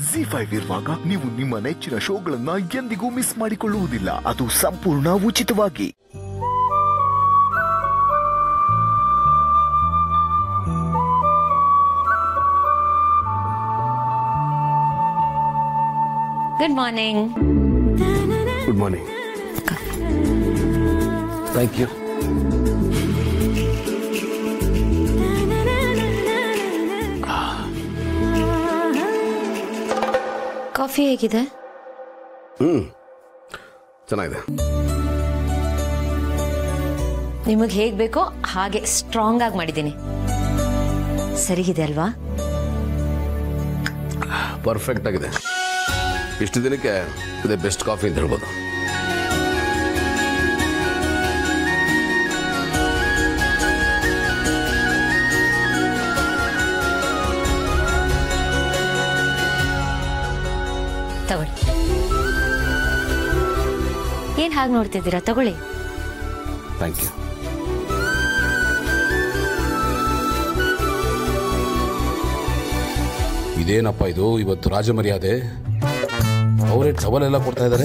G five ಇರುವಾಗ ನೀವು ನಿಮ್ಮ ನೆಚ್ಚಿನ ಶೋಗಳನ್ನ ಎಂದಿಗೂ ಮಿಸ್ ಮಾಡಿಕೊಳ್ಳುವುದಿಲ್ಲ ಅದು ಸಂಪೂರ್ಣ ಉಚಿತವಾಗಿ good morning good morning thank you coffee ಹೇಗಿದೆ ಚೆನ್ನಾಗಿದೆ ನಿಮಗೆ ಹೇಗ್ ಬೇಕೋ ಹಾಗೆ ಸ್ಟ್ರಾಂಗ್ ಆಗಿ ಮಾಡಿದ್ದೀನಿ ಸರಿಗಿದೆ ಅಲ್ವಾ ಪರ್ಫೆಕ್ಟ್ ಆಗಿದೆ ಇಷ್ಟು ದಿನಕ್ಕೆ ಇದೇ ಬೆಸ್ಟ್ ಕಾಫಿ ಅಂತ ಹೇಳ್ಬೋದು ತಗೊಳ್ಳಿ ಏನ್ ಹಾಗೆ ನೋಡ್ತಿದ್ದೀರಾ ತಗೊಳ್ಳಿ ಥ್ಯಾಂಕ್ ಯು ಇದೇನಪ್ಪ ಇದು ಇವತ್ತು ರಾಜಮರ್ಯಾದೆ ಅವರೇ ಟವಲ್ ಎಲ್ಲ ಕೊಡ್ತಾ ಇದ್ದಾರೆ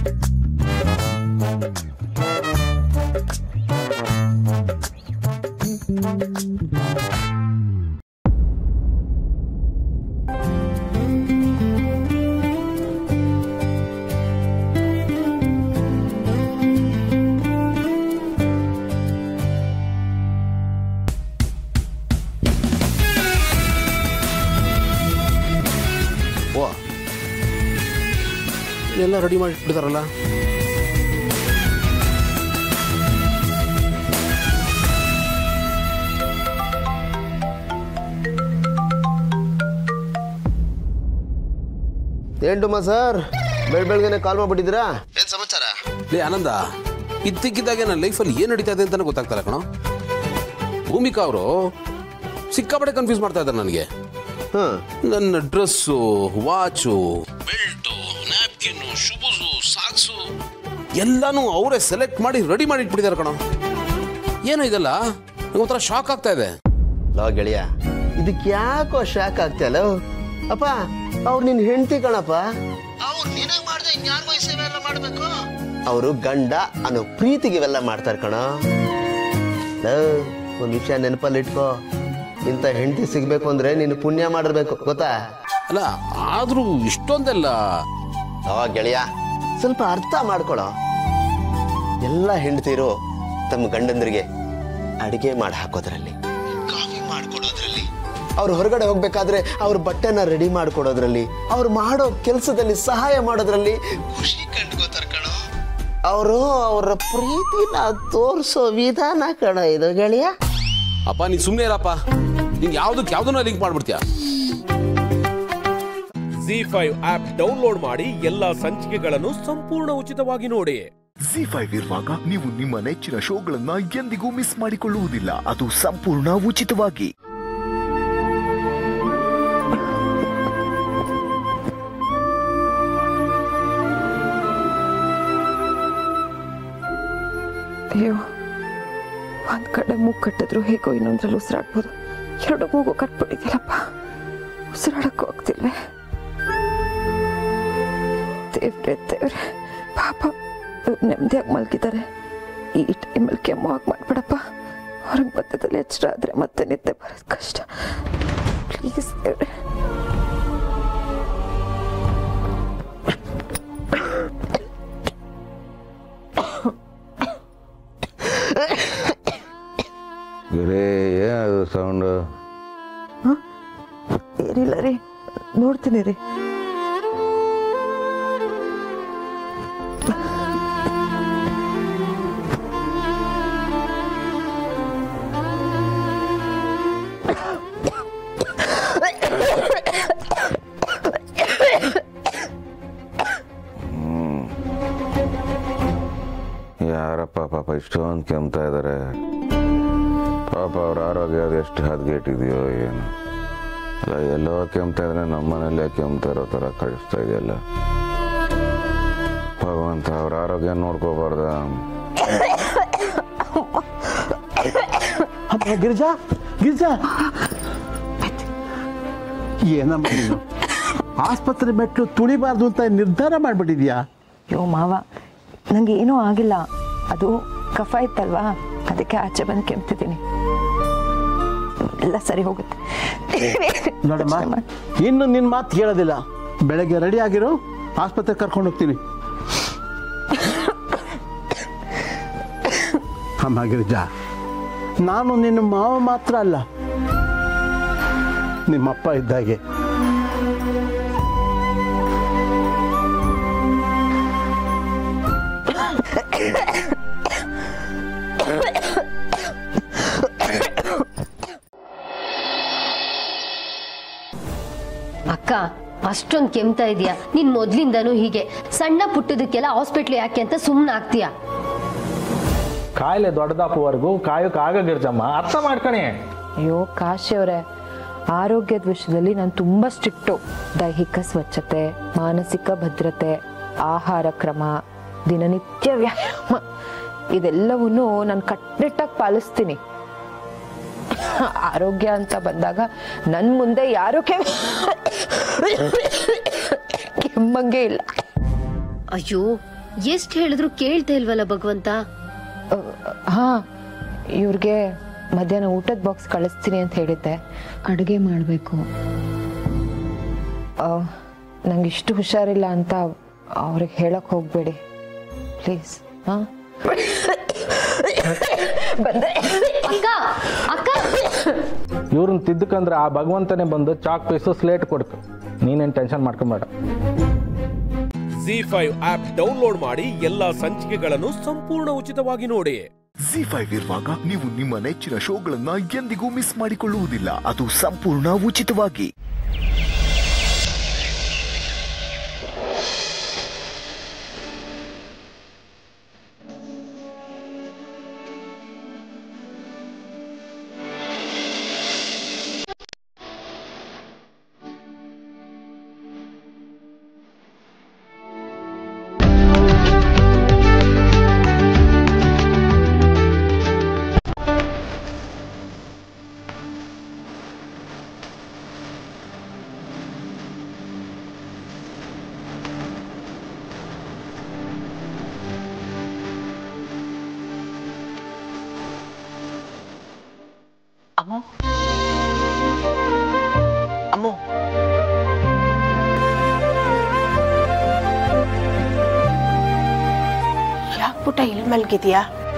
ಓ ಎಲ್ಲ ರೆಡಿ ಮಾಡಿ ಬಿಡ್ತಾರಲ್ಲ ಏನ್ಟುಮ್ಮ ಸರ್ ಬೆಳ್ ಬೆಳಗ್ಗೆನೆ ಕಾಲ್ ಮಾಡ್ಬಿಟ್ಟಿದ್ದೀರಾ ಏನ್ ಸಮಾಚಾರ ಲೇ ಆನಂದ ಇದ್ದಕ್ಕಿದ್ದಾಗೆ ನನ್ನ ಲೈಫಲ್ಲಿ ಏನು ನಡೀತಾ ಇದೆ ಅಂತಾನೆ ಗೊತ್ತಾಗ್ತಾರ ಕಣ ಭೂಮಿಕಾ ಅವರು ಸಿಕ್ಕಾಪಟ್ಟೆ ಕನ್ಫ್ಯೂಸ್ ಮಾಡ್ತಾ ಇದ್ದಾರೆ ನನಗೆ ಹ್ಮ್ ನನ್ನ dress watch belt napkin shoes socks ಎಲ್ಲಾನು ಅವರೇ ಸೆಲೆಕ್ಟ್ ಮಾಡಿ ರೆಡಿ ಮಾಡಿ ಇಟ್ಬಿಟ್ಟಿದ್ದಾರೆ ಕಣ ಏನು ಇದೆಲ್ಲ ನಂಗೆ ಒಂಥರ ಶಾಕ್ ಆಗ್ತಾ ಇದೆ ಲೋ ಗೆಳೆಯ ಇದಕ್ಕೆ ಯಾಕೋ ಶಾಕ್ ಆಗ್ತಿಯಲ್ಲ ಅಪ್ಪ ಅವ್ರು ನಿನ್ ಹೆಂಡತಿ ಕಣಪ್ಪ ಅವ್ರು ನಿನಗ್ ಮಾಡ್ದೆ ಇನ್ಯಾರಿಗೋ ಈ ಸೇವೆ ಎಲ್ಲ ಮಾಡ್ಬೇಕು ಅವರು ಗಂಡ ಅನ್ನೋ ಪ್ರೀತಿಗೆ ಇವೆಲ್ಲ ಮಾಡ್ತಾರೆ ಕಣ ಲೋ, ಒಂದ್ ವಿಷಯ ನೆನಪಲ್ಲಿ ಇಟ್ಕೋ ಇಂಥ ಹೆಂಡತಿ ಸಿಗ್ಬೇಕು ಅಂದ್ರೆ ನೀನು ಪುಣ್ಯ ಮಾಡಿರ್ಬೇಕು ಗೊತ್ತಾ ಅಲ್ಲ ಆದ್ರೂ ಇಷ್ಟೊಂದೆಲ್ಲ ಲೋ ಗೆಳೆಯ ಸ್ವಲ್ಪ ಅರ್ಥ ಮಾಡ್ಕೊಳೋ ಎಲ್ಲ ಹೆಂಡತಿರು ತಮ್ಮ ಗಂಡಂದ್ರಿಗೆ ಅಡಿಗೆ ಮಾಡಿ ಹಾಕೋದ್ರಲ್ಲಿ ಕಾಫಿ ಮಾಡ್ಕೊಡೋದ್ರಲ್ಲಿ ಅವ್ರು ಹೊರಗಡೆ ಹೋಗ್ಬೇಕಾದ್ರೆ ಅವ್ರ ಬಟ್ಟೆನ ರೆಡಿ ಮಾಡ್ಕೊಡೋದ್ರಲ್ಲಿ ಅವ್ರು ಮಾಡೋ ಕೆಲಸದಲ್ಲಿ ಸಹಾಯ ಮಾಡೋದ್ರಲ್ಲಿ ಖುಷಿ ಕಂಡ್ಕೋತಾರ ಕಣೋ ಅವರು ಅವರ ಪ್ರೀತಿನ ತೋರಿಸೋ ವಿಧಾನ ಕಣ ಇದು ಗೆಳೆಯ ಅಪ್ಪ ನೀನ್ ಸುಮ್ಮನೆ ಇರಪ್ಪ ನೀನ್ ಯಾವ್ದಕ್ಕೆ ಯಾವ್ದನ್ನ ಲಿಂಕ್ ಮಾಡ್ಬಿಡ್ತೀಯ ಜಿ ಫೈವ್ ಆಪ್ ಡೌನ್ಲೋಡ್ ಮಾಡಿ ಎಲ್ಲಾ ಸಂಚಿಕೆಗಳನ್ನು ಸಂಪೂರ್ಣ ಉಚಿತವಾಗಿ ನೋಡಿ ಜಿ ಫೈವ್ ಇರುವಾಗ ನೀವು ನಿಮ್ಮ ನೆಚ್ಚಿನ ಶೋಗಳನ್ನ ಎಂದಿಗೂ ಮಿಸ್ ಮಾಡಿಕೊಳ್ಳುವುದಿಲ್ಲ ಅದು ಸಂಪೂರ್ಣ ಉಚಿತವಾಗಿ ಅಯ್ಯೋ ಒಂದ್ ಕಡೆ ಮೂಗು ಕಟ್ಟಿದ್ರು ಹೇಗೋ ಇನ್ನೊಂದ್ರಲ್ಲಿ ಉಸಿರಾಡ್ಬೋದು ಎರಡು ಮೂಗು ಕಟ್ಬಿಟ್ಟಿದ್ಯಲ್ಲಪ್ಪ ಉಸಿರಾಡಕ್ಕೂ ಆಗ್ತಿಲ್ವೇ ದೇವ್ರೆ ದೇವ್ರೆ ಪಾಪ ಇವ್ರು ನೆಮ್ಮದಿಯಾಗಿ ಮಲ್ಗಿದ್ದಾರೆ ಈ ಟೈಮಲ್ಲಿ ಕೆಮ್ಮು ಹಾಕಿ ಮಾಡ್ಬೇಡಪ್ಪ ಹೊರಗೆ ಮಧ್ಯದಲ್ಲಿ ಎಚ್ಚರ ಆದರೆ ಮತ್ತೆ ನಿದ್ದೆ ಬರೋದು ಕಷ್ಟ ಪ್ಲೀಸ್ ದೇವ್ರೆ ಗಿರಿ ಏನದು ಸೌಂಡು ಏನಿಲ್ಲ ರೀ ನೋಡ್ತೀನಿ ರೀ ಯಾರಪ್ಪ ಪಾಪ ಇಷ್ಟೊಂದು ಕೆಮ್ತಾ ಇದ್ದಾರೆ ಪಾಪ ಅವ್ರ ಆರೋಗ್ಯ ಅದು ಎಷ್ಟು ಹದಗೆಟ್ಟಿದೆಯೋ ಏನು ಅಲ್ಲ ಎಲ್ಲೋ ಕೆಮ್ತಾ ಇದ್ರೆ ನಮ್ಮ ಮನೇಲೆ ಕೆಮ್ತಾ ಇರೋ ಥರ ಕಳಿಸ್ತಾ ಇದೆಯಲ್ಲ ಭಗವಂತ ಅವ್ರ ಆರೋಗ್ಯ ನೋಡ್ಕೋಬಾರ್ದ ಅಪ್ಪ ಗಿರಿಜಾ ಗಿರಿಜಾ ಏನಮ್ಮ ನೀನು ಆಸ್ಪತ್ರೆ ಮೆಟ್ಲು ತುಳಿಬಾರ್ದು ಅಂತ ನಿರ್ಧಾರ ಮಾಡಿಬಿಟ್ಟಿದ್ಯಾ ಯೋ ಮಾವ ನನಗೆ ಏನೂ ಆಗಿಲ್ಲ ಅದು ಕಫ ಇತ್ತಲ್ವಾ ಅದಕ್ಕೆ ಆಚೆ ಬಂದು ಕೆಮ್ತಿದ್ದೀನಿ ಎಲ್ಲ ಸರಿ ಹೋಗುತ್ತೆ ನೋಡಮ್ಮ ಇನ್ನು ನಿನ್ನ ಮಾತು ಕೇಳೋದಿಲ್ಲ ಬೆಳಗ್ಗೆ ರೆಡಿ ಆಗಿರು ಆಸ್ಪತ್ರೆಗೆ ಕರ್ಕೊಂಡು ಹೋಗ್ತೀನಿ ಅಮ್ಮ ಗಿರಿಜಾ ನಾನು ನಿನ್ನ ಮಾವ ಮಾತ್ರ ಅಲ್ಲ ನಿಮ್ಮಪ್ಪ ಇದ್ದಾಗೆ ಅಕ್ಕ ಅಷ್ಟೊಂದು ಕೆಮ್ತಾ ಇದೀಯಾ ನೀನ್ ಮೊದ್ಲಿಂದನೂ ಹೀಗೆ ಸಣ್ಣ ಪುಟ್ಟದಕ್ಕೆಲ್ಲ ಹಾಸ್ಪಿಟ್ಲ್ ಯಾಕೆ ಅಂತ ಸುಮ್ಮನೆ ಆಗ್ತೀಯಾ ಕಾಯಿಲೆ ದೊಡ್ಡದಾಪುವರೆಗೂ ಕಾಯೋಕೆ ಆಗಾಗಿರ್ಜಮ್ಮ ಅರ್ಥ ಮಾಡ್ಕಣಿ ಅಯ್ಯೋ ಕಾಶಿ ಅವರೇ ಆರೋಗ್ಯದ ವಿಷಯದಲ್ಲಿ ನಾನು ತುಂಬ ಸ್ಟ್ರಿಕ್ಟು ದೈಹಿಕ ಸ್ವಚ್ಛತೆ ಮಾನಸಿಕ ಭದ್ರತೆ ಆಹಾರ ಕ್ರಮ ದಿನನಿತ್ಯ ವ್ಯಾಯಾಮ ಇದೆಲ್ಲವನ್ನು ನಾನು ಕಟ್ಟುನಿಟ್ಟಾಗಿ ಪಾಲಿಸ್ತೀನಿ ಆರೋಗ್ಯ ಅಂತ ಬಂದಾಗ ನನ್ನ ಮುಂದೆ ಯಾರು ಕೆಮ್ಮ ಕೆಮ್ಮಂಗೆ ಇಲ್ಲ ಅಯ್ಯೋ ಎಷ್ಟ್ ಹೇಳಿದ್ರು ಕೇಳ್ತಾ ಇಲ್ವಲ್ಲ ಭಗವಂತ ಹಾ ಇವ್ರಿಗೆ ಮಧ್ಯಾಹ್ನ ಊಟದ ಬಾಕ್ಸ್ ಕಳಿಸ್ತೀನಿ ಅಂತ ಹೇಳಿದ್ದೆ ಅಡುಗೆ ಮಾಡಬೇಕು ನಂಗೆ ಇಷ್ಟು ಹುಷಾರಿಲ್ಲ ಅಂತ ಅವ್ರಿಗೆ ಹೇಳಕ್ ಹೋಗ್ಬೇಡಿ ಪ್ಲೀಸ್ ಹಾ ಬಂದೆ ಅಕ್ಕ ಅಕ್ಕ ಇವ್ರನ್ನ ತಿದ್ದಕಂದ್ರೆ ಆ ಭಗವಂತನೇ ಬಂದು ಚಾಕ್ ಪೀಸು ಸ್ಲೇಟ್ ಕೊಡ್ತು ನೀನೇನು ಟೆನ್ಷನ್ ಮಾಡ್ಕೊಂಬೇಡ ಜಿ ಫೈವ್ ಆಪ್ ಡೌನ್ಲೋಡ್ ಮಾಡಿ ಎಲ್ಲಾ ಸಂಚಿಕೆಗಳನ್ನು ಸಂಪೂರ್ಣ ಉಚಿತವಾಗಿ ನೋಡಿ ಜಿ ಫೈವ್ ಇರುವಾಗ ನೀವು ನಿಮ್ಮ ನೆಚ್ಚಿನ ಶೋಗಳನ್ನ ಎಂದಿಗೂ ಮಿಸ್ ಮಾಡಿಕೊಳ್ಳುವುದಿಲ್ಲ ಅದು ಸಂಪೂರ್ಣ ಉಚಿತವಾಗಿ ಅಮ್ಮು ಅಮ್ಮು ಯಾಕೆ ಪುಟ್ಟ ಇಲ್ಲಿ ಮಲ್ಗಿದ್ಯಾ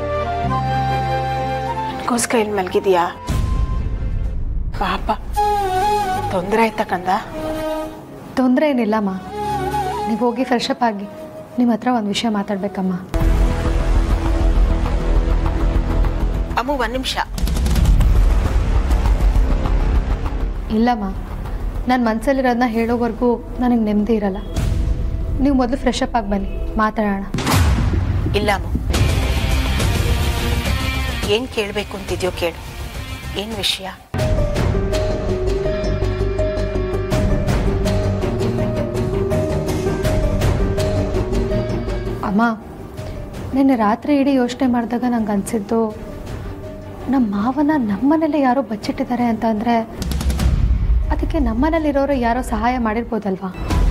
ನನಗೋಸ್ಕರ ಇಲ್ಲಿ ಮಲ್ಗಿದ್ಯಾ ಪಾಪ ತೊಂದರೆ ಆಯ್ತಾ ಕಂದ ತೊಂದರೆ ಏನಿಲ್ಲಮ್ಮ ನೀವು ಹೋಗಿ ಫ್ರೆಶ್ ಅಪ್ ಆಗಿ ನಿಮ್ಮ ಹತ್ರ ಒಂದು ವಿಷಯ ಮಾತಾಡ್ಬೇಕಮ್ಮ ಅಮ್ಮು ಒಂದು ನಿಮಿಷ ಇಲ್ಲಮ್ಮ ನನ್ನ ಮನಸ್ಸಲ್ಲಿರೋದನ್ನ ಹೇಳೋವರೆಗೂ ನನಗೆ ನೆಮ್ಮದಿ ಇರಲ್ಲ ನೀವು ಮೊದಲು ಫ್ರೆಶ್ ಅಪ್ ಆಗಿ ಬನ್ನಿ ಮಾತಾಡೋಣ ಇಲ್ಲ ಅಮ್ಮು ಏನು ಕೇಳಬೇಕು ಅಂತಿದ್ಯೋ ಕೇಳು ಏನು ವಿಷಯ ಅಮ್ಮ ನಿನ್ನೆ ರಾತ್ರಿ ಇಡೀ ಯೋಚನೆ ಮಾಡಿದಾಗ ನಂಗೆ ಅನಿಸಿದ್ದು ನಮ್ಮ ಮಾವನ ನಮ್ಮನೇಲೆ ಯಾರೋ ಬಚ್ಚಿಟ್ಟಿದ್ದಾರೆ ಅಂತ ಅಂದರೆ ಅದಕ್ಕೆ ನಮ್ಮನೇಲಿರೋರು ಯಾರೋ ಸಹಾಯ ಮಾಡಿರ್ಬೋದಲ್ವಾ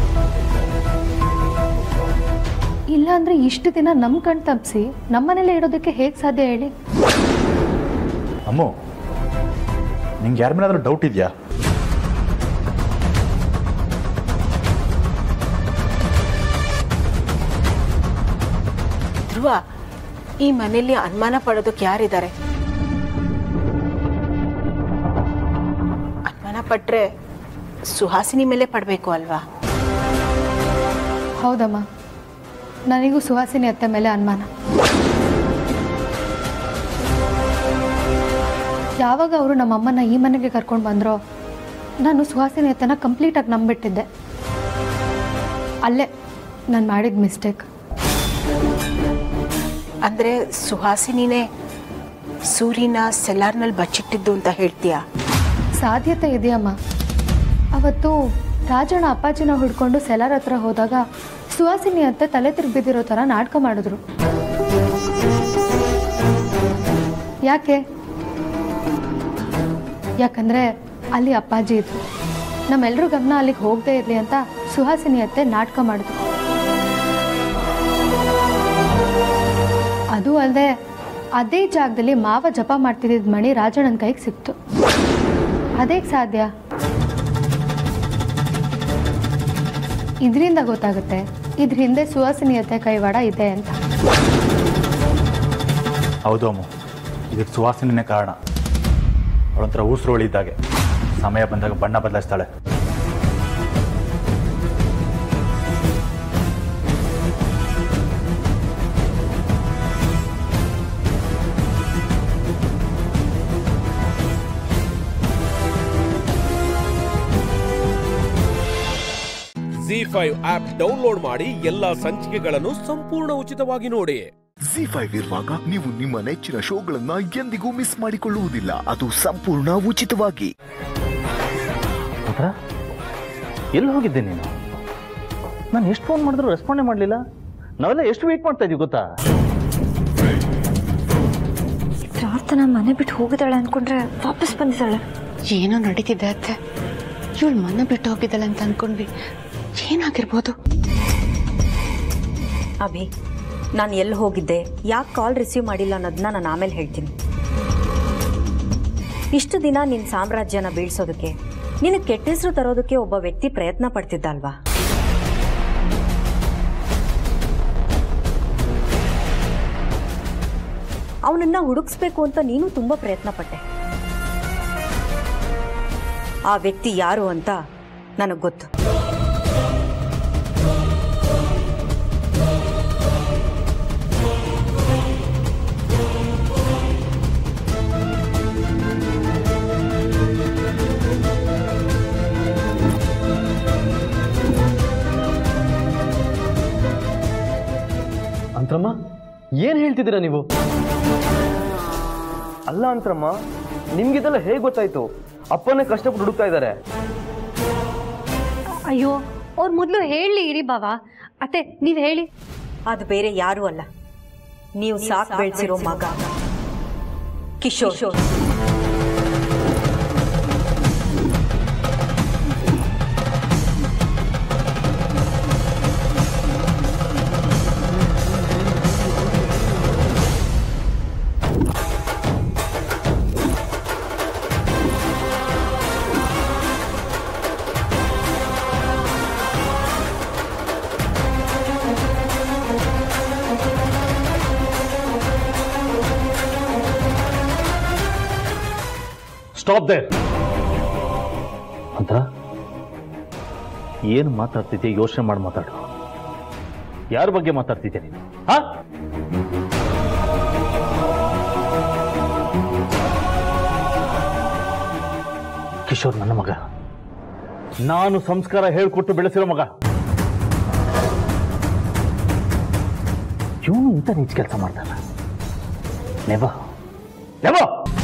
ಇಲ್ಲ ಅಂದರೆ ಇಷ್ಟು ದಿನ ನಮ್ಮ ಕಣ್ ತಪ್ಪಿಸಿ ನಮ್ಮನೇಲೆ ಇಡೋದಕ್ಕೆ ಹೇಗೆ ಸಾಧ್ಯ ಹೇಳಿ ಅಮ್ಮು ನಿಂಗೆ ಯಾರ ಮೇಲಾದ್ರೂ ಡೌಟ್ ಇದೆಯಾ ಧ್ರುವ ಈ ಮನೆಯಲ್ಲಿ ಅನುಮಾನ ಪಡೋದಕ್ಕೆ ಯಾರಿದ್ದಾರೆ ಅನುಮಾನ ಪಟ್ರೆ ಸುಹಾಸಿನಿ ಮೇಲೆ ಪಡಬೇಕು ಅಲ್ವಾ ಹೌದಮ್ಮ ನನಗೂ ಸುಹಾಸಿನಿ ಅತ್ತೆ ಮೇಲೆ ಅನುಮಾನ ಯಾವಾಗ ಅವರು ನಮ್ಮಮ್ಮನ ಈ ಮನೆಗೆ ಕರ್ಕೊಂಡು ಬಂದರೋ ನಾನು ಸುಹಾಸಿನಿ ಅತ್ತನ ಕಂಪ್ಲೀಟಾಗಿ ನಂಬಿಟ್ಟಿದ್ದೆ ಅಲ್ಲೇ ನಾನು ಮಾಡಿದ ಮಿಸ್ಟೇಕ್ ಅಂದ್ರೆ ಸುಹಾಸಿನಿನೇ ಸೂರ್ಯನ ಸೆಲ್ಲಾರ್ನಲ್ಲಿ ಬಚ್ಚಿಟ್ಟಿದ್ದು ಅಂತ ಹೇಳ್ತೀಯಾ ಸಾಧ್ಯತೆ ಇದೆಯಮ್ಮ ಅವತ್ತು ರಾಜಣ್ಣ ಅಪ್ಪಾಜಿನ ಹುಡ್ಕೊಂಡು ಸೆಲಾರ್ ಹತ್ರ ಹೋದಾಗ ಸುಹಾಸಿನಿ ಅಂತ ತಲೆ ತಿರುಗಿ ಬಿದ್ದಿರೋ ಥರ ನಾಟಕ ಮಾಡಿದ್ರು ಯಾಕೆ ಯಾಕಂದ್ರೆ ಅಲ್ಲಿ ಅಪ್ಪಾಜಿ ಇದ್ರು ನಮ್ಮೆಲ್ಲರೂ ಗಮನ ಅಲ್ಲಿಗೆ ಹೋಗದೆ ಇರಲಿ ಅಂತ ಸುಹಾಸಿನಿ ಅತ್ತೆ ನಾಟಕ ಮಾಡಿದ್ರು ಅದು ಅಲ್ಲದೆ ಅದೇ ಜಾಗದಲ್ಲಿ ಮಾವ ಜಪ ಮಾಡ್ತಿದ್ದ ಮಣಿ ರಾಜಣ್ಣನ ಕೈಗೆ ಸಿಕ್ತು ಅದೇಗೆ ಸಾಧ್ಯ ಇದರಿಂದ ಗೊತ್ತಾಗುತ್ತೆ ಇದ್ರ ಹಿಂದೆ ಸುಹಾಸಿನಿ ಅತ್ತೆ ಕೈವಾಡ ಇದೆ ಅಂತ ಹೌದು ಅಮ್ಮ ಇದಕ್ಕೆ ಸುವಾಸನೆನೇ ಕಾರಣ ಅವಳೊಂಥರ ಉಸಿರುವಳಿ ಇದ್ದಾಗೆ ಸಮಯ ಬಂದಾಗ ಬಣ್ಣ ಬದಲಾಯಿಸ್ತಾಳೆ ಜಿ ಫೈವ್ ಆಪ್ ಡೌನ್ಲೋಡ್ ಮಾಡಿ ಎಲ್ಲಾ ಸಂಚಿಕೆಗಳನ್ನು ಸಂಪೂರ್ಣ ಉಚಿತವಾಗಿ ನೋಡಿ ಜಿ ಫೈವ್ ಇರುವಾಗ ನೀವು ನಿಮ್ಮ ನೆಚ್ಚಿನ ಶೋಗಳನ್ನ ಎಂದಿಗೂ ಮಿಸ್ ಮಾಡಿಕೊಳ್ಳುವುದಿಲ್ಲ ಅದು ಸಂಪೂರ್ಣ ಉಚಿತವಾಗಿ ಹತ್ರ ಎಲ್ಲಿ ಹೋಗಿದ್ದೆ ನೀನು ನಾನು ಎಷ್ಟು ಫೋನ್ ಮಾಡಿದ್ರು ರೆಸ್ಪಾಂಡೇ ಮಾಡಲಿಲ್ಲ ನಾವೆಲ್ಲ ಎಷ್ಟು ವೇಟ್ ಮಾಡ್ತಾ ಇದೀವಿ ಗೊತ್ತಾ ಪ್ರಾರ್ಥನಾ ಮನೆ ಬಿಟ್ಟು ಹೋಗಿದ್ದಾಳೆ ಅನ್ಕೊಂಡ್ರೆ ವಾಪಸ್ ಬಂದಿದ್ದಾಳೆ ಏನೋ ನಡೀತಿದೆ ಅತ್ತೆ ಇವಳು ಮನೆ ಬಿಟ್ಟು ಹೋಗಿದ್ದಾಳೆ ಅಂತ ಅನ್ಕೊಂಡ್ವಿ ಏನಾಗಿರ್ಬೋದು ಅಭಿ ನಾನು ಎಲ್ಲಿ ಹೋಗಿದ್ದೆ ಯಾಕೆ ಕಾಲ್ ರಿಸೀವ್ ಮಾಡಿಲ್ಲ ಅನ್ನೋದನ್ನ ನಾನು ಆಮೇಲೆ ಹೇಳ್ತೀನಿ ಇಷ್ಟು ದಿನ ನಿನ್ನ ಸಾಮ್ರಾಜ್ಯನ ಬೀಳ್ಸೋದಕ್ಕೆ ನಿನಗೆ ಕೆಟ್ಟ ಹೆಸರು ತರೋದಕ್ಕೆ ಒಬ್ಬ ವ್ಯಕ್ತಿ ಪ್ರಯತ್ನ ಪಡ್ತಿದ್ದ ಅಲ್ವಾ ಅವನನ್ನ ಹುಡುಕ್ಸ್ಬೇಕು ಅಂತ ನೀನು ತುಂಬಾ ಪ್ರಯತ್ನ ಪಟ್ಟೆ ಆ ವ್ಯಕ್ತಿ ಯಾರು ಅಂತ ನನಗೆ ಗೊತ್ತು ಅಂತ್ರಮ್ಮ ಏನ್ ಹೇಳ್ತಿದ್ದೀರಾ ನೀವು ಅಲ್ಲ ಅಂತ್ರಮ್ಮ ನಿಮ್ಗಿದೆಲ್ಲ ಹೇಗೆ ಗೊತ್ತಾಯ್ತು ಅಪ್ಪನೇ ಕಷ್ಟಪಟ್ಟು ಹುಡುಕ್ತಾ ಇದ್ದಾರೆ ಅಯ್ಯೋ ಅವ್ರು ಮೊದಲು ಹೇಳಿ ಇರಿ ಬಾವ ಅತ್ತೆ ನೀವು ಹೇಳಿ ಅದು ಬೇರೆ ಯಾರೂ ಅಲ್ಲ ನೀವು ಸಾಕ್ ಬೆಳೆಸಿರೋ ಮಗ ಕಿಶೋರ್ ಸ್ಟಾಪ್ ದೇರ್ ಅಂತ ಏನು ಮಾತಾಡ್ತಿದ್ಯಾ ಯೋಚನೆ ಮಾಡಿ ಮಾತಾಡು ಯಾರ ಬಗ್ಗೆ ಮಾತಾಡ್ತಿದ್ಯಾ ನೀನು ಹಾ ಕಿಶೋರ್ ನನ್ನ ಮಗ ನಾನು ಸಂಸ್ಕಾರ ಹೇಳ್ಕೊಟ್ಟು ಬೆಳೆಸಿರೋ ಮಗ ಇವನು ಇಂಥ ನೀಚ ಕೆಲಸ ಮಾಡ್ತಾನ ನೆವ ನೆವ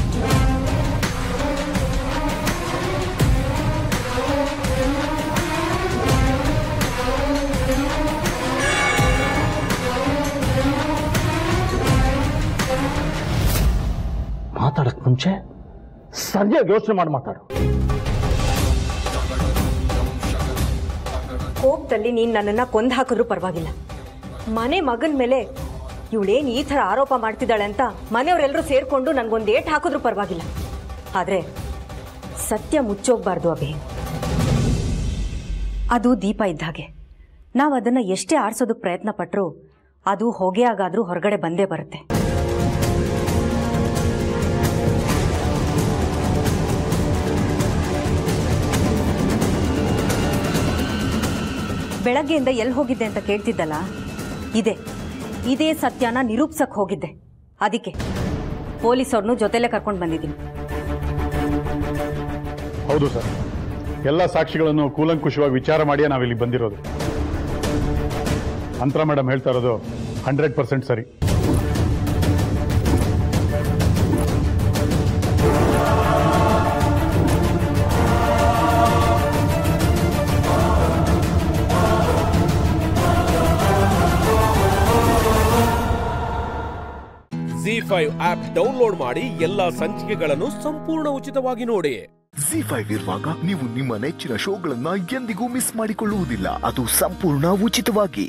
ಮಾತಾಡಕ್ ಮುಂಚೆ ಸರಿಯಾಗಿ ಯೋಚನೆ ಮಾಡಿ ಮಾತಾಡು ಕೋಪದಲ್ಲಿ ನೀನು ನನ್ನನ್ನು ಕೊಂದು ಹಾಕಿದ್ರೂ ಪರವಾಗಿಲ್ಲ ಮನೆ ಮಗನ ಮೇಲೆ ಇವಳೇನು ಈ ಥರ ಆರೋಪ ಮಾಡ್ತಿದ್ದಾಳೆ ಅಂತ ಮನೆಯವರೆಲ್ಲರೂ ಸೇರಿಕೊಂಡು ನನಗೊಂದು ಏಟ್ ಹಾಕಿದ್ರೂ ಪರವಾಗಿಲ್ಲ ಆದರೆ ಸತ್ಯ ಮುಚ್ಚೋಗ್ಬಾರ್ದು ಅಭಿ ಅದು ದೀಪ ಇದ್ದ ಹಾಗೆ ನಾವು ಅದನ್ನು ಎಷ್ಟೇ ಆರಿಸೋದಕ್ಕೆ ಪ್ರಯತ್ನ ಪಟ್ಟರೂ ಅದು ಹೊಗೆ ಆಗಾದರೂ ಹೊರಗಡೆ ಬಂದೇ ಬರುತ್ತೆ ಬೆಳಗ್ಗೆಯಿಂದ ಎಲ್ಲಿ ಹೋಗಿದ್ದೆ ಅಂತ ಕೇಳ್ತಿದ್ದಲ್ಲ ಇದೆ ಇದೇ ಸತ್ಯನ ನಿರೂಪಿಸಕ್ ಹೋಗಿದ್ದೆ ಅದಕ್ಕೆ ಪೊಲೀಸವ್ರನ್ನು ಜೊತೆಲೆ ಕರ್ಕೊಂಡು ಬಂದಿದ್ದೀನಿ ಹೌದು ಸರ್ ಎಲ್ಲ ಸಾಕ್ಷಿಗಳನ್ನು ಕೂಲಂಕುಷವಾಗಿ ವಿಚಾರ ಮಾಡಿಯೇ ನಾವಿಲ್ಲಿ ಬಂದಿರೋದು ಅಂತರ ಮೇಡಮ್ ಹೇಳ್ತಾ ಇರೋದು ಹಂಡ್ರೆಡ್ ಪರ್ಸೆಂಟ್ ಸರಿ ಜಿ ಫೈವ್ ಆಪ್ ಡೌನ್ಲೋಡ್ ಮಾಡಿ ಎಲ್ಲಾ ಸಂಚಿಕೆಗಳನ್ನು ಸಂಪೂರ್ಣ ಉಚಿತವಾಗಿ ನೋಡಿ ಜಿ ಫೈವ್ ಇರುವಾಗ ನೀವು ನಿಮ್ಮ ನೆಚ್ಚಿನ ಶೋಗಳನ್ನ ಎಂದಿಗೂ ಮಿಸ್ ಮಾಡಿಕೊಳ್ಳುವುದಿಲ್ಲ ಅದು ಸಂಪೂರ್ಣ ಉಚಿತವಾಗಿ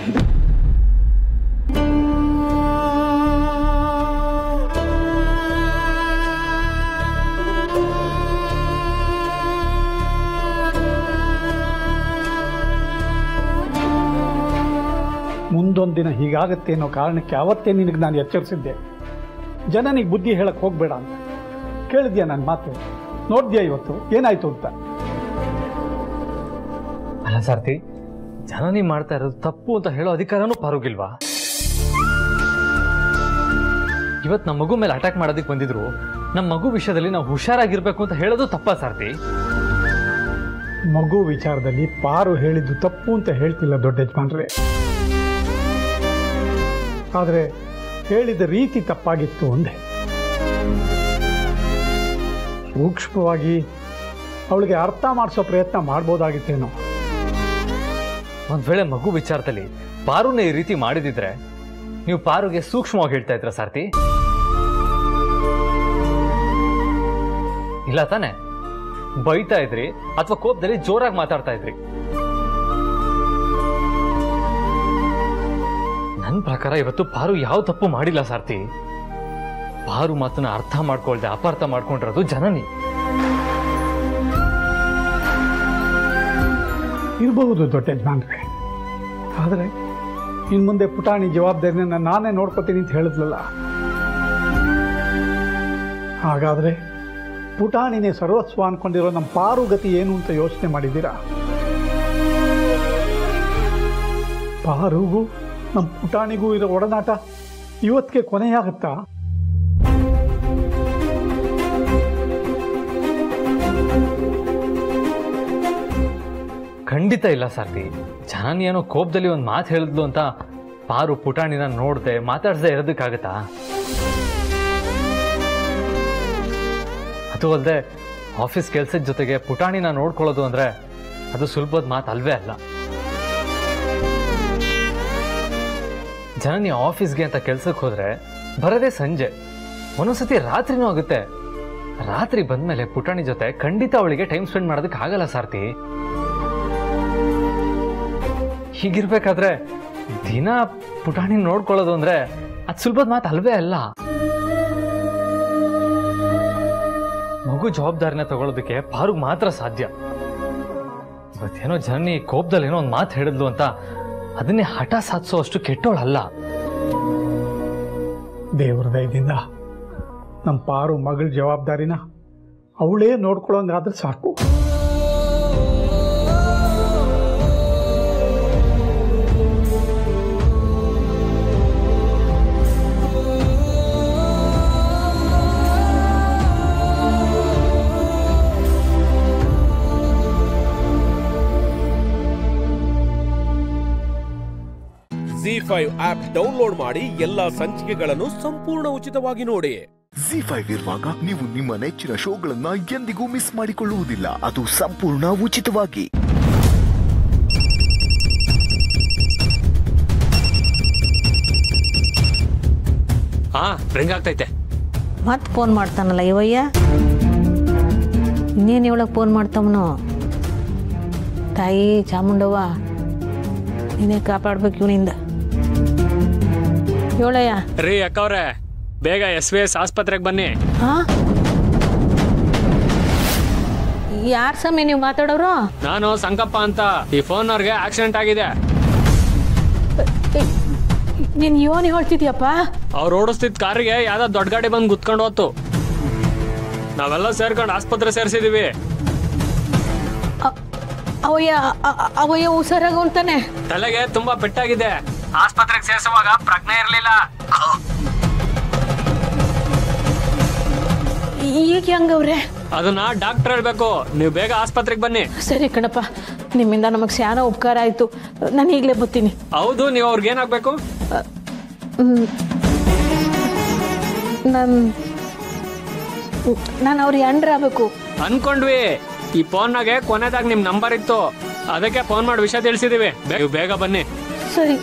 ಮುಂದೊಂದು ದಿನ ಹೀಗಾಗತ್ತೆ ಅನ್ನೋ ಕಾರಣಕ್ಕೆ ಅವತ್ತೇ ನಿನಗೆ ನಾನು ಎಚ್ಚರಿಸಿದ್ದೆ ಜನನಿಗೆ ಬುದ್ಧಿ ಹೇಳಕ್ಕೆ ಹೋಗ್ಬೇಡ ಅಂತ ಕೇಳಿದ್ಯಾ ನನ್ನ ಮಾತು ನೋಡ್ದ್ಯಾ ಇವತ್ತು ಏನಾಯ್ತು ಅಂತ ಅಲ್ಲ ಸಾರ್ತಿ ಜನನಿ ಮಾಡ್ತಾ ಇರೋದು ತಪ್ಪು ಅಂತ ಹೇಳೋ ಅಧಿಕಾರನೂ ಪಾರುಗಿಲ್ವಾ ಇವತ್ತು ನಮ್ಮ ಮಗು ಮೇಲೆ ಅಟ್ಯಾಕ್ ಮಾಡೋದಕ್ಕೆ ಬಂದಿದ್ರು ನಮ್ಮ ಮಗು ವಿಷಯದಲ್ಲಿ ನಾವು ಹುಷಾರಾಗಿರ್ಬೇಕು ಅಂತ ಹೇಳೋದು ತಪ್ಪಾ ಸಾರ್ತಿ ಮಗು ವಿಚಾರದಲ್ಲಿ ಪಾರು ಹೇಳಿದ್ದು ತಪ್ಪು ಅಂತ ಹೇಳ್ತಿಲ್ಲ ದೊಡ್ಡ ಯಜಮಾನ್ರೆ ಆದರೆ ಹೇಳಿದ ರೀತಿ ತಪ್ಪಾಗಿತ್ತು ಒಂದೇ ಸೂಕ್ಷ್ಮವಾಗಿ ಅವಳಿಗೆ ಅರ್ಥ ಮಾಡಿಸೋ ಪ್ರಯತ್ನ ಮಾಡ್ಬೋದಾಗಿತ್ತೇನೋ ಒಂದ್ ವೇಳೆ ಮಗು ವಿಚಾರದಲ್ಲಿ ಪಾರುನ ಈ ರೀತಿ ಮಾಡಿದಿದ್ರೆ ನೀವು ಪಾರುಗೆ ಸೂಕ್ಷ್ಮವಾಗಿ ಹೇಳ್ತಾ ಇದ್ರ ಸಾರ್ತಿ ಇಲ್ಲ ತಾನೆ ಬೈತಾ ಇದ್ರಿ ಅಥವಾ ಕೋಪದಲ್ಲಿ ಜೋರಾಗಿ ಮಾತಾಡ್ತಾ ಇದ್ರಿ ನನ್ನ ಪ್ರಕಾರ ಇವತ್ತು ಪಾರು ಯಾವ ತಪ್ಪು ಮಾಡಿಲ್ಲ ಸಾರ್ತಿ ಪಾರು ಮಾತನ್ನ ಅರ್ಥ ಮಾಡ್ಕೊಳ್ದೆ ಅಪಾರ್ಥ ಮಾಡ್ಕೊಂಡಿರೋದು ಜನನಿ ಇರಬಹುದು ದೊಡ್ಡ ಯಜಮಾನ್ರೆ ಆದರೆ ಇನ್ನು ಮುಂದೆ ಪುಟಾಣಿ ಜವಾಬ್ದಾರಿನ ನಾನೇ ನೋಡ್ಕೋತೀನಿ ಅಂತ ಹೇಳಿದ್ಲಲ್ಲ ಹಾಗಾದರೆ ಪುಟಾಣಿನೇ ಸರ್ವಸ್ವ ಅನ್ಕೊಂಡಿರೋ ನಮ್ಮ ಪಾರುಗತಿ ಏನು ಅಂತ ಯೋಚನೆ ಮಾಡಿದ್ದೀರಾ ಪಾರುಗೂ ನಮ್ಮ ಪುಟಾಣಿಗೂ ಇರೋ ಒಡನಾಟ ಇವತ್ತಿಗೆ ಕೊನೆಯಾಗುತ್ತಾ ಖಂಡಿತ ಇಲ್ಲ ಸಾರ್ತಿ ಜನನಿ ಏನೋ ಕೋಪದಲ್ಲಿ ಒಂದು ಮಾತು ಹೇಳಿದ್ಲು ಅಂತ ಪಾರು ಪುಟಾಣಿನ ನೋಡ್ದೆ ಮಾತಾಡ್ಸದೆ ಇರೋದಕ್ಕಾಗತ್ತಾ ಅದು ಅಲ್ಲದೆ ಆಫೀಸ್ ಕೆಲ್ಸದ ಜೊತೆಗೆ ಪುಟಾಣಿನ ನೋಡ್ಕೊಳ್ಳೋದು ಅಂದ್ರೆ ಅದು ಸುಲಭದ ಮಾತು ಅಲ್ವೇ ಅಲ್ಲ ಜನನಿ ಆಫೀಸ್ಗೆ ಅಂತ ಕೆಲ್ಸಕ್ಕೆ ಹೋದ್ರೆ ಬರದೇ ಸಂಜೆ ಒಂದೊಂದ್ಸತಿ ರಾತ್ರಿನೂ ಆಗುತ್ತೆ ರಾತ್ರಿ ಬಂದ್ಮೇಲೆ ಪುಟಾಣಿ ಜೊತೆ ಖಂಡಿತ ಅವಳಿಗೆ ಟೈಮ್ ಸ್ಪೆಂಡ್ ಮಾಡೋದಕ್ಕೆ ಆಗಲ್ಲ ಸಾರ್ತಿ ಹೀಗಿರ್ಬೇಕಾದ್ರೆ ದಿನ ಪುಟಾಣಿ ನೋಡ್ಕೊಳ್ಳೋದು ಅಂದ್ರೆ ಅದು ಸುಲಭದ ಮಾತು ಅಲ್ವೇ ಅಲ್ಲ ಮಗು ಜವಾಬ್ದಾರಿನ ತಗೊಳ್ಳೋದಕ್ಕೆ ಪಾರುಗ್ ಮಾತ್ರ ಸಾಧ್ಯ ಇವತ್ತೇನೋ ಜನನಿ ಕೋಪದಲ್ಲಿ ಏನೋ ಒಂದು ಮಾತು ಹೇಳಿದ್ಲು ಅಂತ ಅದನ್ನೇ ಹಠ ಸಾಧಿಸೋ ಅಷ್ಟು ಕೆಟ್ಟೋಳಲ್ಲ ದೇವರ ದಯದಿಂದ ನಮ್ಮ ಪಾರು ಮಗಳ ಜವಾಬ್ದಾರಿನ ಅವಳೇ ನೋಡ್ಕೊಳ್ಳೋಂಗಾದ್ರೆ ಸಾಕು ಜಿ ಫೈವ್ ಆಪ್ ಡೌನ್ಲೋಡ್ ಮಾಡಿ ಎಲ್ಲಾ ಸಂಚಿಕೆಗಳನ್ನು ಸಂಪೂರ್ಣ ಉಚಿತವಾಗಿ ನೋಡಿ ಜಿ ಫೈವ್ ಇರುವಾಗ ನೀವು ನಿಮ್ಮ ನೆಚ್ಚಿನ ಶೋಗಳನ್ನ ಎಂದಿಗೂ ಮಿಸ್ ಮಾಡಿಕೊಳ್ಳುವುದಿಲ್ಲ ಅದು ಸಂಪೂರ್ಣ ಉಚಿತವಾಗಿ ಹಾ ರಿಂಗ್ ಆಗ್ತೈತೆ ಮತ್ತೆ ಫೋನ್ ಮಾಡ್ತಾನಲ್ಲ ಇವಯ್ಯ ಇನ್ನೇನು ಇವಳಗೆ ಫೋನ್ ಮಾಡ್ತಾವನು ತಾಯಿ ಚಾಮುಂಡವ್ವ ನೀನೇ ಕಾಪಾಡ್ಬೇಕು ಇವನಿಂದ ಇವಳಯ್ಯ ರೀ ಅಕ್ಕವ್ರೆ ಬೇಗ ಎಸ್ ವಿ ಎಸ್ ಆಸ್ಪತ್ರೆಗೆ ಬನ್ನಿ ಹಾ ಯಾರ ಸಮಯ ನೀವು ಮಾತಾಡೋರು ನಾನು ಸಂಕಪ್ಪ ಅಂತ ಈ ಫೋನ್ ಅವ್ರಿಗೆ ಆಕ್ಸಿಡೆಂಟ್ ಆಗಿದೆ ನೀನು ಯೋನಿ ಹೇಳ್ತಿದ್ಯಪ್ಪ ಅವ್ರು ಓಡಿಸ್ತಿದ್ ಕಾರಿಗೆ ಯಾವ್ದೋ ದೊಡ್ಡ ಗಾಡಿ ಬಂದು ಗುತ್ಕೊಂಡು ಹೋತು ನಾವೆಲ್ಲ ಸೇರ್ಕೊಂಡು ಆಸ್ಪತ್ರೆ ಸೇರಿಸಿದೀವಿ ಅವಯ್ಯ ಅ- ಅ- ಅವಯ್ಯ ಹುಷಾರಾಗ ಅಂತಾನೆ ತಲೆಗೆ ತುಂಬಾ ಪೆಟ್ಟಾಗಿದೆ ಆಸ್ಪತ್ರೆಗೆ ಸೇರಿಸುವಾಗ ಪ್ರಜ್ಞೆ ಇರಲಿಲ್ಲ ಈಗ ಹೆಂಗವ್ರೆ ಅದನ್ನ ಡಾಕ್ಟರ್ ಹೇಳ್ಬೇಕು ನೀವು ಬೇಗ ಆಸ್ಪತ್ರೆಗೆ ಬನ್ನಿ ಸರಿ ಕಣಪ್ಪ ನಿಮ್ಮಿಂದ ನಮಗೆ ಸ್ಯಾನ ಉಪಕಾರ ಆಯಿತು ನಾನು ಈಗಲೇ ಬರ್ತೀನಿ ಹೌದು ನೀವು ಅವ್ರಿಗೆ ಏನಾಗ್ಬೇಕು ನಾನು ನಾನು ಅವ್ರಿಗೆ ಆಗ್ಬೇಕು ಅನ್ಕೊಂಡ್ವಿ ಈ ಫೋನ್ನಾಗೆ ಕೊನೆದಾಗ ನಿಮ್ ನಂಬರ್ ಇತ್ತು ಅದಕ್ಕೆ ಫೋನ್ ಮಾಡಿ ವಿಷಯ ತಿಳಿಸಿದೀವಿ ನೀವು ಬೇಗ ಬನ್ನಿ ಸರಿ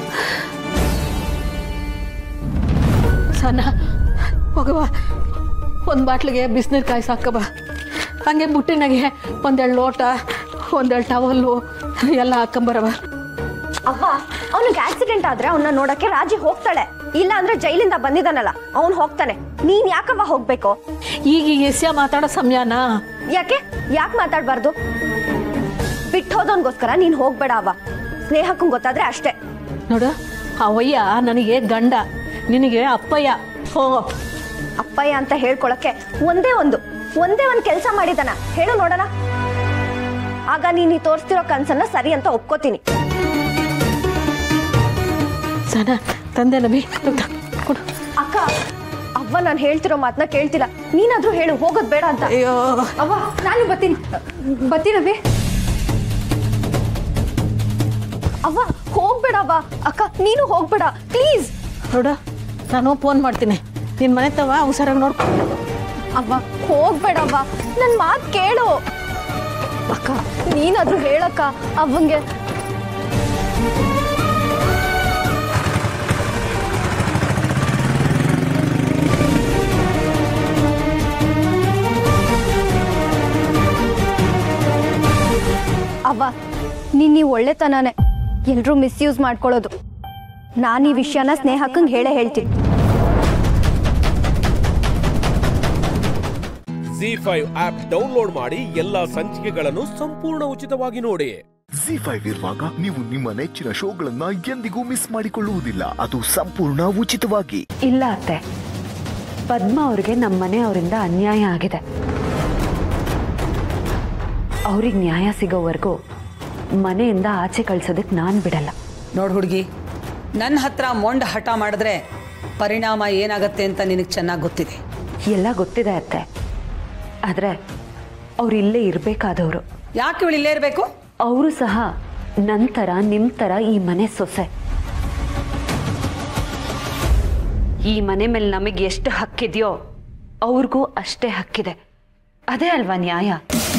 ಸಣ್ಣ ಹೋಗವ ಒಂದು ಬಾಟ್ಲಿಗೆ ಬಿಸಿನೀರು ಕಾಯಿ ಸಾಕಬ ಹಂಗೆ ಬುಟ್ಟಿನಾಗೆ ಒಂದೆರಡು ಲೋಟ ಒಂದೆರಡು ಟವಲ್ಲು ಎಲ್ಲ ಹಾಕೊಂಬರವ ಅವ್ವ ಅವನಿಗೆ ಆಕ್ಸಿಡೆಂಟ್ ಆದ್ರೆ ಅವನ್ನ ನೋಡಕ್ಕೆ ರಾಜಿ ಹೋಗ್ತಾಳೆ ಇಲ್ಲ ಅಂದ್ರೆ ಜೈಲಿಂದ ಬಂದಿದ್ದಾನಲ್ಲ ಅವನು ಹೋಗ್ತಾನೆ ನೀನ್ ಯಾಕವ್ವ ಹೋಗ್ಬೇಕು ಈಗ ಈ ಎಸ್ಯ ಮಾತಾಡೋ ಸಮಯನಾ ಯಾಕೆ ಯಾಕೆ ಮಾತಾಡ್ಬಾರ್ದು ಬಿಟ್ಟು ಹೋದವನ್ಗೋಸ್ಕರ ನೀನ್ ಹೋಗ್ಬೇಡ ಅವ್ವ ಸ್ನೇಹಕ್ಕೂ ಗೊತ್ತಾದ್ರೆ ಅಷ್ಟೇ ನೋಡು ಅವಯ್ಯ ನನಗೆ ಗಂಡ ನಿನಗೆ ಅಪ್ಪಯ್ಯ ಹೋ ಅಪ್ಪಯ್ಯ ಅಂತ ಹೇಳ್ಕೊಳಕ್ಕೆ ಒಂದೇ ಒಂದು ಒಂದೇ ಒಂದು ಕೆಲಸ ಮಾಡಿದಾನ ಹೇಳು ನೋಡೋಣ ಆಗ ನೀನ್ ಈ ತೋರಿಸ್ತಿರೋ ಕನ್ಸನ್ನ ಸರಿ ಅಂತ ಒಪ್ಕೋತೀನಿ ಸನ ತಂದೆ ನಬಿ ಕೊಡು ಅಕ್ಕ ಅವ್ವ ನಾನು ಹೇಳ್ತಿರೋ ಮಾತನ್ನ ಕೇಳ್ತಿಲ್ಲ ನೀನಾದ್ರೂ ಹೇಳು ಹೋಗೋದ್ ಬೇಡ ಅಂತ ಅಯ್ಯೋ ಅವ್ವ ನಾನು ಬರ್ತೀನಿ ಬರ್ತೀನವಿ ಅವ್ವ ಹೋಗ್ಬೇಡ ಅವ್ವ ಅಕ್ಕ ನೀನು ಹೋಗ್ಬೇಡ ಪ್ಲೀಸ್ ನೋಡ ನಾನು ಫೋನ್ ಮಾಡ್ತೀನಿ ನಿನ್ನ ಮನೆ ತವ ಹುಷಾರಾಗಿ ನೋಡ್ಕೊ ಅವ್ವ ಹೋಗ್ಬೇಡವ್ವ ನನ್ ಮಾತ್ ಕೇಳು ಅಕ್ಕ ನೀನಾದ್ರೂ ಹೇಳಕ್ಕ ಅವ್ವಂಗೆ ಅವ್ವ ನೀನ್ ನೀವು ಒಳ್ಳೆತನಾನೆ ಎಲ್ರೂ ಮಿಸ್ಯೂಸ್ ಮಾಡ್ಕೊಳ್ಳೋದು ನಾನು ಈ ವಿಷಯನ ಸ್ನೇಹಕ್ಕಂಗೆ ಹೇಳೇ ಹೇಳ್ತೀನಿ ಜಿ ಫೈವ್ ಆಪ್ ಡೌನ್ಲೋಡ್ ಮಾಡಿ ಎಲ್ಲಾ ಸಂಚಿಕೆಗಳನ್ನು ಸಂಪೂರ್ಣ ಉಚಿತವಾಗಿ ನೋಡಿ ಜಿ ಫೈವ್ ಇರುವಾಗ ನೀವು ನಿಮ್ಮ ನೆಚ್ಚಿನ ಶೋಗಳನ್ನ ಎಂದಿಗೂ ಮಿಸ್ ಮಾಡಿಕೊಳ್ಳುವುದಿಲ್ಲ ಅದು ಸಂಪೂರ್ಣ ಉಚಿತವಾಗಿ ಇಲ್ಲ ಅತ್ತೆ ಪದ್ಮ ಅವ್ರಿಗೆ ನಮ್ಮ ಮನೆಯವರಿಂದ ಅನ್ಯಾಯ ಆಗಿದೆ ಅವ್ರಿಗೆ ನ್ಯಾಯ ಸಿಗೋವರೆಗೂ ಮನೆಯಿಂದ ಆಚೆ ಕಳ್ಸೋದಕ್ಕೆ ನಾನು ಬಿಡಲ್ಲ ನೋಡ್ ಹುಡುಗಿ ನನ್ನ ಹತ್ರ ಮೊಂಡ್ ಹಠ ಮಾಡಿದ್ರೆ ಪರಿಣಾಮ ಏನಾಗತ್ತೆ ಅಂತ ನಿನಗೆ ಚೆನ್ನಾಗಿ ಗೊತ್ತಿದೆ ಎಲ್ಲ ಗೊತ್ತಿದೆ ಅತ್ತೆ ಆದರೆ ಅವ್ರು ಇಲ್ಲೇ ಇರಬೇಕಾದವರು ಯಾಕೆ ಇವಳು ಇಲ್ಲೇ ಇರಬೇಕು ಅವರು ಸಹ ನಂತರ ನಿಮ್ಮ ಥರ ಈ ಮನೆ ಸೊಸೆ ಈ ಮನೆ ಮೇಲೆ ನಮಗೆ ಎಷ್ಟು ಹಕ್ಕಿದೆಯೋ ಅವ್ರಿಗೂ ಅಷ್ಟೇ ಹಕ್ಕಿದೆ ಅದೇ ಅಲ್ವಾ ನ್ಯಾಯ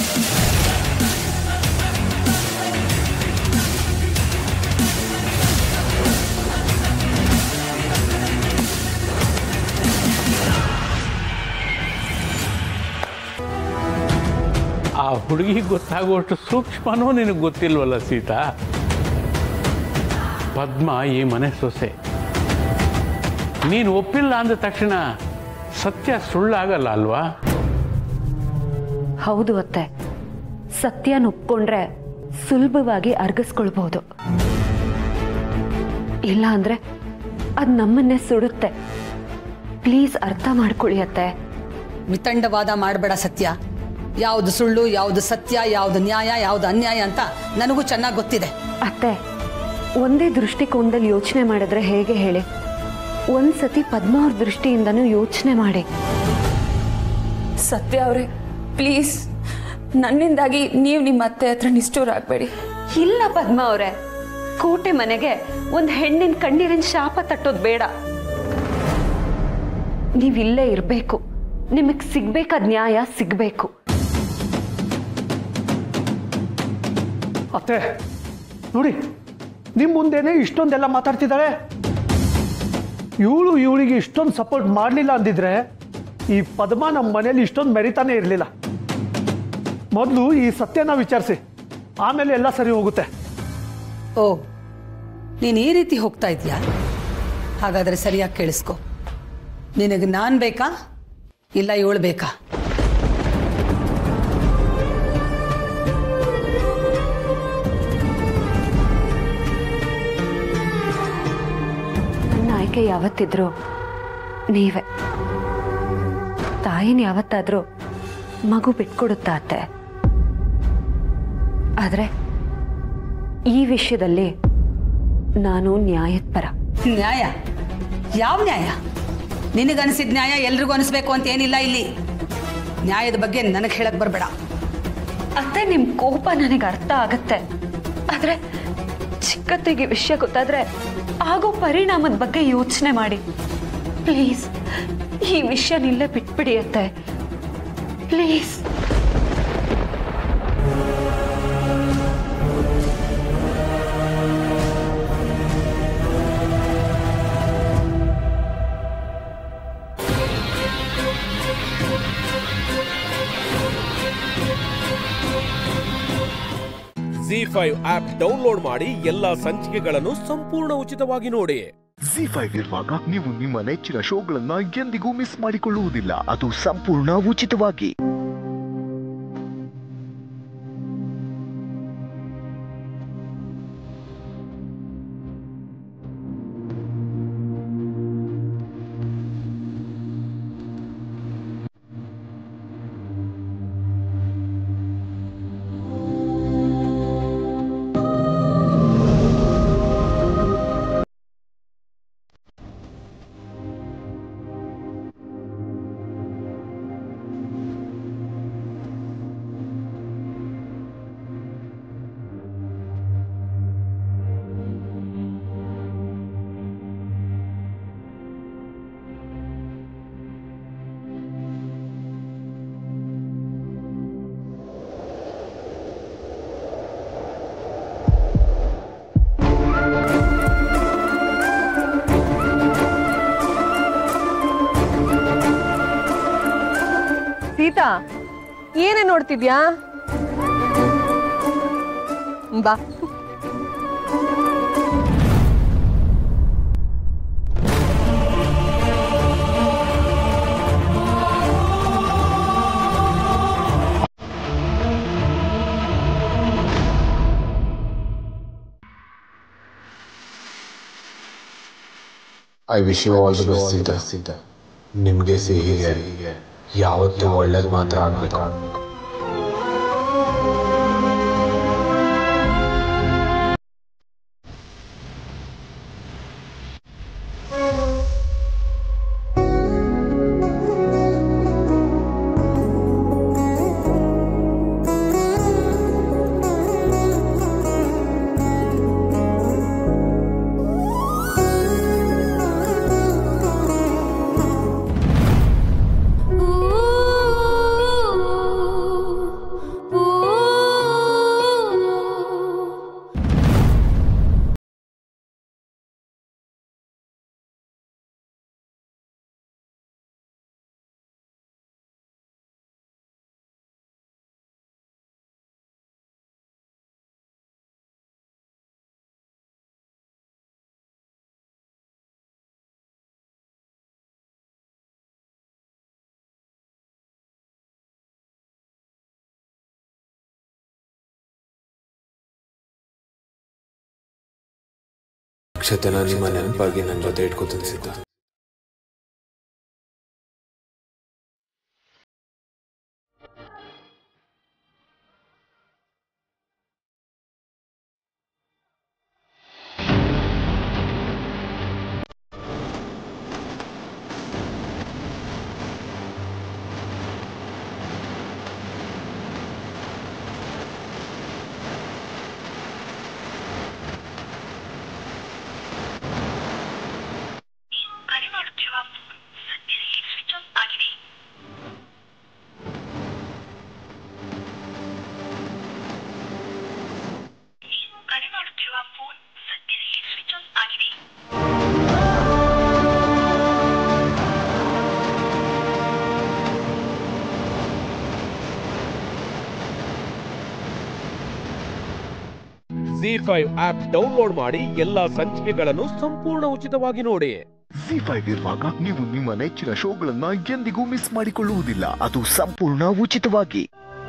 ಆ ಹುಡುಗಿಗೆ ಗೊತ್ತಾಗುವಷ್ಟು ಸೂಕ್ಷ್ಮನೂ ನಿನಗೆ ಗೊತ್ತಿಲ್ವಲ್ಲ ಸೀತಾ ಪದ್ಮ ಈ ಮನೆ ಸೊಸೆ ನೀನು ಒಪ್ಪಿಲ್ಲ ಅಂದ ತಕ್ಷಣ ಸತ್ಯ ಸುಳ್ಳಾಗಲ್ಲ ಅಲ್ವಾ ಹೌದು ಅತ್ತೆ ಸತ್ಯನ ಒಪ್ಕೊಂಡ್ರೆ ಸುಲಭವಾಗಿ ಅರ್ಗಿಸ್ಕೊಳ್ಬಹುದು ಇಲ್ಲ ಅಂದ್ರೆ ಅದು ನಮ್ಮನ್ನೇ ಸುಡುತ್ತೆ ಪ್ಲೀಸ್ ಅರ್ಥ ಮಾಡ್ಕೊಳ್ಳಿ ಅತ್ತೆ ವಿತಂಡವಾದ ಮಾಡಬೇಡ ಸತ್ಯ ಯಾವುದು ಸುಳ್ಳು ಯಾವುದು ಸತ್ಯ ಯಾವುದು ನ್ಯಾಯ ಯಾವುದು ಅನ್ಯಾಯ ಅಂತ ನನಗೂ ಚೆನ್ನಾಗಿ ಗೊತ್ತಿದೆ ಅತ್ತೆ ಒಂದೇ ದೃಷ್ಟಿಕೋನದಲ್ಲಿ ಯೋಚನೆ ಮಾಡಿದ್ರೆ ಹೇಗೆ ಹೇಳಿ ಒಂದ್ಸತಿ ಪದ್ಮ ಅವ್ರ ದೃಷ್ಟಿಯಿಂದನೂ ಯೋಚನೆ ಮಾಡಿ ಸತ್ಯ ಅವರೇ ಪ್ಲೀಸ್ ನನ್ನಿಂದಾಗಿ ನೀವು ನಿಮ್ಮ ಅತ್ತೆ ಹತ್ರ ನಿಷ್ಠೂರ ಆಗಬೇಡಿ ಇಲ್ಲ ಪದ್ಮ ಅವರೇ ಕೋಟೆ ಮನೆಗೆ ಒಂದು ಹೆಣ್ಣಿನ ಕಣ್ಣೀರಿನ ಶಾಪ ತಟ್ಟೋದು ಬೇಡ ನೀವಿಲ್ಲೇ ಇರಬೇಕು ನಿಮಗೆ ಸಿಗ್ಬೇಕಾದ ನ್ಯಾಯ ಸಿಗ್ಬೇಕು ಅತ್ತೆ ನೋಡಿ ನಿಮ್ಮ ಮುಂದೆನೆ ಇಷ್ಟೊಂದೆಲ್ಲ ಮಾತಾಡ್ತಿದ್ದಾಳೆ ಇವಳು ಇವಳಿಗೆ ಇಷ್ಟೊಂದು ಸಪೋರ್ಟ್ ಮಾಡಲಿಲ್ಲ ಅಂದಿದ್ರೆ ಈ ಪದ್ಮ ನಮ್ಮ ಮನೇಲಿ ಇಷ್ಟೊಂದು ಮೆರಿತಾನೆ ಇರಲಿಲ್ಲ ಮೊದಲು ಈ ಸತ್ಯನ ವಿಚಾರಿಸಿ ಆಮೇಲೆ ಎಲ್ಲ ಸರಿ ಹೋಗುತ್ತೆ ಓ ನೀನು ಈ ರೀತಿ ಹೋಗ್ತಾ ಇದೀಯಾ ಹಾಗಾದ್ರೆ ಸರಿಯಾಗಿ ಕೇಳಿಸ್ಕೊ ನಿನಗೆ ನಾನು ಬೇಕಾ ಇಲ್ಲ ಇವಳು ಬೇಕಾ ನನ್ನ ಆಯ್ಕೆ ಯಾವತ್ತಿದ್ರು ನೀವೇ ತಾಯಿನ ಯಾವತ್ತಾದ್ರೂ ಮಗು ಬಿಟ್ಕೊಡುತ್ತಾ ಅತ್ತೆ ಆದ್ರೆ ಈ ವಿಷಯದಲ್ಲಿ ನಾನು ನ್ಯಾಯದ ಪರ ನ್ಯಾಯ ಯಾವ ನ್ಯಾಯ ನಿನಗನಿಸಿದ ನ್ಯಾಯ ಎಲ್ರಿಗೂ ಅನಿಸ್ಬೇಕು ಅಂತ ಏನಿಲ್ಲ ಇಲ್ಲಿ ನ್ಯಾಯದ ಬಗ್ಗೆ ನನಗೆ ಹೇಳಕ್ ಬರಬೇಡ ಅತ್ತೆ ನಿಮ್ ಕೋಪ ನನಗೆ ಅರ್ಥ ಆಗತ್ತೆ ಆದ್ರೆ ಚಿಕ್ಕತ್ತಿಗೆ ವಿಷಯ ಗೊತ್ತಾದ್ರೆ ಆಗೋ ಪರಿಣಾಮದ ಬಗ್ಗೆ ಯೋಚನೆ ಮಾಡಿ ಪ್ಲೀಸ್ ಈ ವಿಷಯ ನಿಲ್ಲೇ ಬಿಟ್ಬಿಡಿ ಅತ್ತೆ ಪ್ಲೀಸ್ ಫೈವ್ ಆಪ್ ಡೌನ್ಲೋಡ್ ಮಾಡಿ ಎಲ್ಲಾ ಸಂಚಿಕೆಗಳನ್ನು ಸಂಪೂರ್ಣ ಉಚಿತವಾಗಿ ನೋಡಿ ಜಿ ಫೈವ್ ಇರುವಾಗ ನೀವು ನಿಮ್ಮ ನೆಚ್ಚಿನ ಶೋಗಳನ್ನ ಎಂದಿಗೂ ಮಿಸ್ ಮಾಡಿಕೊಳ್ಳುವುದಿಲ್ಲ ಅದು ಸಂಪೂರ್ಣ ಉಚಿತವಾಗಿ ಸೀತಾ ಏನೇ ನೋಡ್ತಿದ್ಯಾ ಬಾ I wish you all the best Sita ನಿಮಗೆ ಸಿಹಿಗೆ ಯಾವತ್ತೂ ಒಳ್ಳೇದು ಮಾತ್ರ ಆಗಬೇಕು ಅಕ್ಷತೆನ ನಿಮ್ಮ ನೆನಪಾಗಿ ನನ್ನ ಜೊತೆ ಇಟ್ಕೋತೀನಿ Sita Zee five app download ಮಾಡಿ ಎಲ್ಲಾ ಸಂಚಿಕೆಗಳನ್ನು ಸಂಪೂರ್ಣ ಉಚಿತವಾಗಿ ನೋಡಿ ಜಿ ಫೈವ್ ಇರುವಾಗ ನೀವು ನಿಮ್ಮ ನೆಚ್ಚಿನ ಶೋಗಳನ್ನ ಎಂದಿಗೂ ಮಿಸ್ ಮಾಡಿಕೊಳ್ಳುವುದಿಲ್ಲ ಅದು ಸಂಪೂರ್ಣ ಉಚಿತವಾಗಿ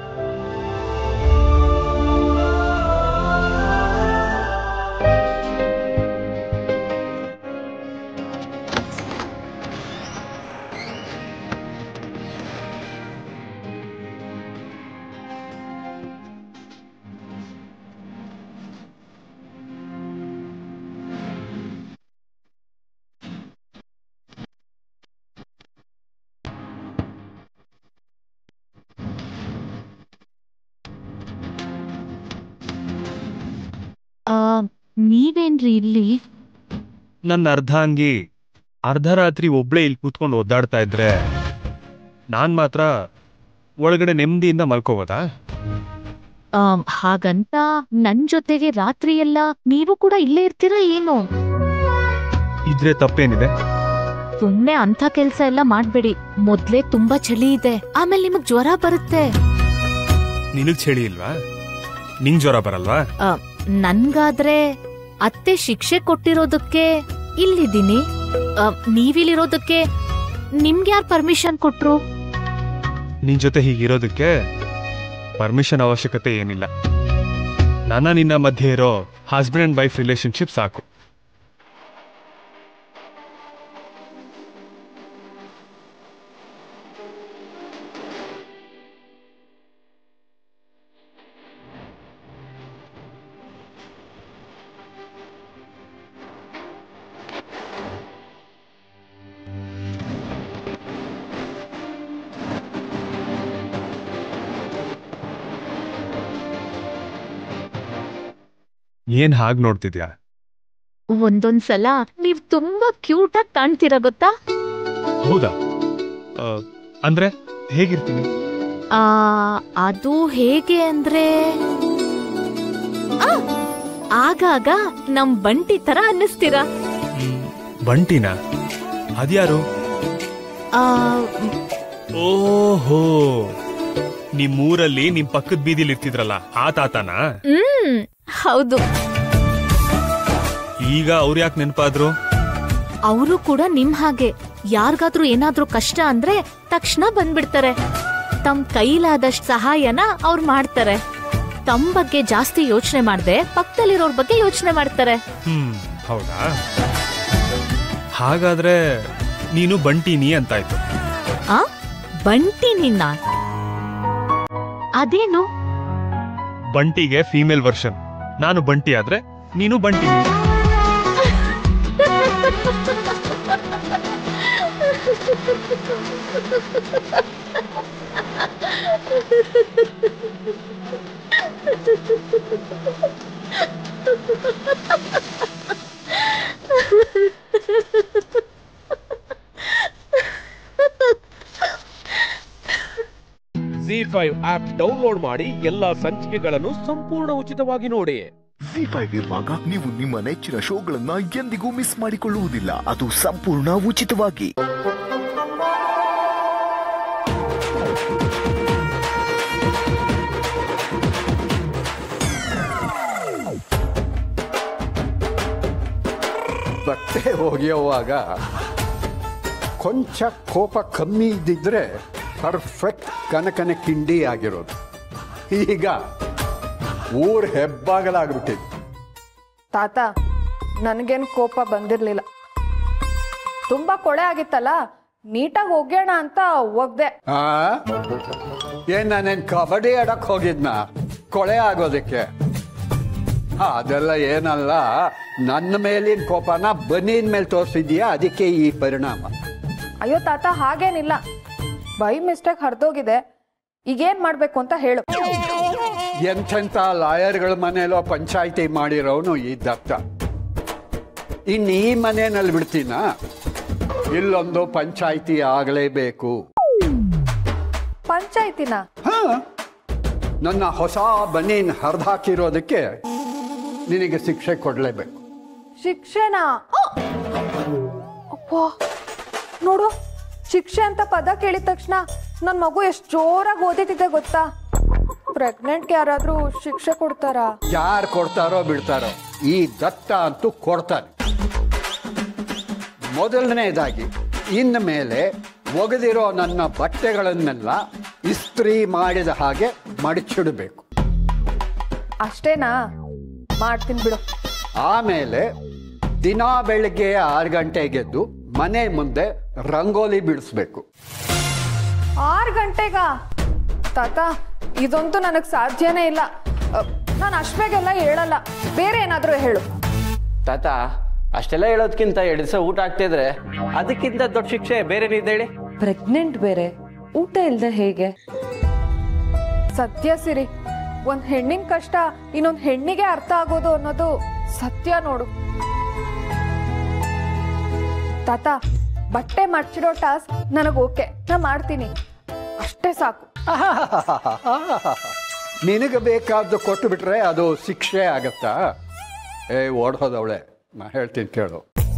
ಆ, ನೀವೇನ್ರಿ ಇಲ್ಲಿ ನನ್ನ ಅರ್ಧಾಂಗಿ ಅರ್ಧ ರಾತ್ರಿ ಒಬ್ಳೇ ಇಲ್ಲಿ ಕೂತ್ಕೊಂಡು ಒದ್ದಾಡ್ತಾ ಇದ್ರೆ ನಾನ್ ಮಾತ್ರ ಒಳಗಡೆ ನೆಮ್ಮದಿಯಿಂದ ಮಲ್ಕೋಬೋದಾ ಆಮ್, ಹಾಗಂತ ನನ್ ಜೊತೆಗೆ ರಾತ್ರಿ ಎಲ್ಲ ನೀವು ಕೂಡ ಇಲ್ಲೇ ಇರ್ತೀರಾ ಏನು ಇದ್ರೆ ತಪ್ಪೇನಿದೆ ಸುಮ್ನೆ ಅಂಥ ಕೆಲ್ಸ ಎಲ್ಲ ಮಾಡ್ಬೇಡಿ ಮೊದ್ಲೇ ತುಂಬಾ ಚಳಿ ಇದೆ ಆಮೇಲೆ ನಿಮಗ್ ಜ್ವರ ಬರುತ್ತೆ ನಿನಗ್ ಚಳಿ ಇಲ್ವಾ ನಿಂಗ್ ಜ್ವರ ಬರಲ್ವಾ ಆ, ನನ್ಗಾದ್ರೆ ಅತ್ತೆ ಶಿಕ್ಷೆ ಕೊಟ್ಟಿರೋದಕ್ಕೆ ಇಲ್ಲಿದ್ದೀನಿ ಆ, ನೀವಿಲ್ಲಿರೋದಕ್ಕೆ ನಿಮ್ಗ್ಯಾರ್ ಪರ್ಮಿಷನ್ ಕೊಟ್ರು ನಿನ್ ಜೊತೆ ಹೀಗಿರೋದಕ್ಕೆ ಪರ್ಮಿಷನ್ ಅವಶ್ಯಕತೆ ಏನಿಲ್ಲ ನನ್ನ ನಿನ್ನ ಮಧ್ಯೆ ಇರೋ ಹಸ್ಬೆಂಡ್ ಅಂಡ್ ವೈಫ್ ರಿಲೇಶನ್ಶಿಪ್ ಸಾಕು ಏನ್ ಹಾಗ್ ನೋಡ್ತಿದ್ಯಾ ಒಂದೊಂದ್ಸಲ ನೀವ್ ತುಂಬಾ ಕ್ಯೂಟ್ ಆಗಿ ಕಾಣ್ತೀರಾ ಗೊತ್ತಾ ಹೌದಾ ಆ, ಅಂದ್ರೆ ಹೇಗಿರ್ತೀನಿ ಆ ಅದು ಹೇಗೆ ಅಂದ್ರೆ ಆ, ಆಗಾಗ ನಮ್ ಬಂಟಿ ತರ ಅನ್ನಿಸ್ತೀರಾ ಬಂಟಿನ ಅದ್ಯಾರು ಆ, ಓಹೋ ನಿಮ್ಮೂರಲ್ಲಿ ನಿಮ್ ಪಕ್ಕದ ಬೀದಿಲಿ ಇರ್ತಿದ್ರಲ್ಲ ಆ ತಾತನಾ ಹ್ಮ್ ಹೌದು ಈಗ ಅವ್ರು ಯಾಕೆ ನೆನಪಾದ್ರು ಅವರು ಕೂಡ ನಿಮ್ ಹಾಗೆ ಯಾರಿಗಾದ್ರೂ ಏನಾದ್ರೂ ಕಷ್ಟ ಅಂದ್ರೆ ತಕ್ಷಣ ಬಂದ್ಬಿಡ್ತಾರೆ ತಮ್ ಕೈಲಾದಷ್ಟು ಸಹಾಯನ ಅವ್ರು ಮಾಡ್ತಾರೆ ತಮ್ ಬಗ್ಗೆ ಜಾಸ್ತಿ ಯೋಚನೆ ಮಾಡ್ದೆ ಪಕ್ಕದಲ್ಲಿರೋರ್ ಬಗ್ಗೆ ಯೋಚನೆ ಮಾಡ್ತಾರೆ ಹ್ಮ್ ಹೌದಾ ಹಾಗಾದ್ರೆ ನೀನು ಬಂಟಿನಿ ಅಂತಾಯ್ತು ಆ ಬಂಟಿ ನಿನ್ನ ಅದೇನು ಬಂಟಿಗೆ ಫೀಮೇಲ್ ವರ್ಷನ್ ನಾನು ಬಂಟಿ ಆದ್ರೆ ನೀನು Bunty Zee five app download ಮಾಡಿ ಎಲ್ಲಾ ಸಂಚಿಕೆಗಳನ್ನು ಸಂಪೂರ್ಣ ಉಚಿತವಾಗಿ ನೋಡಿ ಜಿ ಫೈವ್ ಇರುವಾಗ ನೀವು ನಿಮ್ಮ ನೆಚ್ಚಿನ ಶೋಗಳನ್ನ ಎಂದಿಗೂ ಮಿಸ್ ಮಾಡಿಕೊಳ್ಳುವುದಿಲ್ಲ ಅದು ಸಂಪೂರ್ಣ ಉಚಿತವಾಗಿ ಬಟ್ಟೆ ಒಗೆಯುವಾಗ ಕೊಂಚ ಕೋಪ ಕಮ್ಮಿ ಇದ್ದಿದ್ರೆ ಪರ್ಫೆಕ್ಟ್ ಕನಕನ ಕಿಂಡಿ ಆಗಿರೋದು ಈಗ ಊರ್ ಹೆಬ್ಬಾಗಲಾಗ್ಬಿಟ್ಟಿದೆ ತಾತ ನನಗೇನು ಕೋಪ ಬಂದಿರಲಿಲ್ಲ ತುಂಬ ಕೊಳೆ ಆಗಿತ್ತಲ್ಲ ನೀಟಾಗಿ ಒಗ್ಯೋಣ ಅಂತ ಒಗ್ದೆ ಆ ಏನ್ ನಾನೇನ್ ಕಬಡ್ಡಿ ಆಡಕ್ ಹೋಗಿದ್ನ ಕೊಳೆ ಆಗೋದಕ್ಕೆ ಆ, ಅದೆಲ್ಲ ಏನಲ್ಲ ನನ್ನ ಮೇಲಿನ ಕೋಪನ ಬನೀನ್ ಮೇಲೆ ತೋರಿಸಿದ್ಯಾ ಅದಕ್ಕೆ ಈ ಪರಿಣಾಮ ಅಯ್ಯೋ ತಾತ ಹಾಗೇನಿಲ್ಲ ಬೈ ಮಿಸ್ಟೇಕ್ ಹರಿದೋಗಿದೆ ಈಗೇನ್ ಮಾಡ್ಬೇಕು ಅಂತ ಹೇಳು ಎಂಥೆಂಥ ಲಾಯರ್ಗಳ ಮನೇಲೋ ಪಂಚಾಯಿತಿ ಮಾಡಿರೋನು ಈ ದತ್ತ ಇನ್ನು ಈ ಮನೆಯಲ್ಲಿ ಬಿಡ್ತೀನ ಇಲ್ಲೊಂದು ಪಂಚಾಯಿತಿ ಆಗಲೇಬೇಕು ಪಂಚಾಯ್ತಿನ ಹಾ ನನ್ನ ಹೊಸ ಬನೀನ್ ಹರಿದಾಕಿರೋದಕ್ಕೆ ನಿನಗೆ ಶಿಕ್ಷೆ ಕೊಡಲೇಬೇಕು ಶಿಕ್ಷೆನಾ ಅಪ್ಪ ನೋಡು ಶಿಕ್ಷೆ ಅಂತ ಪದ ಕೇಳಿದ ತಕ್ಷಣ ನನ್ನ ಮಗು ಎಷ್ಟು ಜೋರಾಗಿ ಓದಿತಿದೆ ಗೊತ್ತಾ ಪ್ರೆಗ್ನೆಂಟ್ಗೆ ಯಾರಾದ್ರೂ ಶಿಕ್ಷೆ ಕೊಡ್ತಾರಾ ಯಾರು ಕೊಡ್ತಾರೋ ಬಿಡ್ತಾರೋ ಈ ದತ್ತ ಅಂತೂ ಕೊಡ್ತಾನೆ ಮೊದಲನೇದಾಗಿ ಇನ್ನು ಮೇಲೆ ಒಗೆದಿರೋ ನನ್ನ ಬಟ್ಟೆಗಳನ್ನೆಲ್ಲ ಇಸ್ತ್ರಿ ಮಾಡಿದ ಹಾಗೆ ಮಡಚಿಡಬೇಕು ಅಷ್ಟೇನಾ ಮಾಡ್ತೀನಿ ಬಿಡು ಆಮೇಲೆ ದಿನಾ ಬೆಳಿಗ್ಗೆ ಆರು ಗಂಟೆಗೆದ್ದು ಮನೆ ಮುಂದೆ ರಂಗೋಲಿ ಬಿಡಿಸ್ಬೇಕು ಆರು ಗಂಟೆಗ ತಾತ ಇದಂತೂ ನನಗೆ ಸಾಧ್ಯನೇ ಇಲ್ಲ ನಾನು ಅಷ್ಟು ಬೇಗೆಲ್ಲ ಹೇಳಲ್ಲ ಬೇರೆ ಏನಾದರೂ ಹೇಳು ತಾತ ಅಷ್ಟೆಲ್ಲ ಹೇಳೋದ್ಕಿಂತ ಎರಡು ದಿವಸ ಊಟ ಆಗ್ತಿದ್ರೆ ಅದಕ್ಕಿಂತ ದೊಡ್ಡ ಶಿಕ್ಷೆ ಬೇರೆ ಹೇಳಿ ಪ್ರೆಗ್ನೆಂಟ್ ಬೇರೆ ಊಟ ಇಲ್ದೆ ಹೇಗೆ ಸತ್ಯ ಸಿರಿ ಒಂದ್ ಹೆಣ್ಣಿನ ಕಷ್ಟ ಇನ್ನೊಂದ್ ಹೆಣ್ಣಿಗೆ ಅರ್ಥ ಆಗೋದು ಅನ್ನೋದು ಸತ್ಯ ನೋಡು ತಾತ ಬಟ್ಟೆ ಮಡ್ಚಿಡೋ ಟಾಸ್ಕ್ ನನಗ್ ಓಕೆ ನಾ ಮಾಡ್ತೀನಿ ಅಷ್ಟೇ ಸಾಕು ನಿನಗೆ ಬೇಕಾದ್ದು ಕೊಟ್ಟು ಬಿಟ್ರೆ ಅದು ಶಿಕ್ಷೆ ಆಗತ್ತಾ ಏ ಓಡ್ಹೋದವಳೆ ನಾ ಹೇಳ್ತೀನಿ ಕೇಳು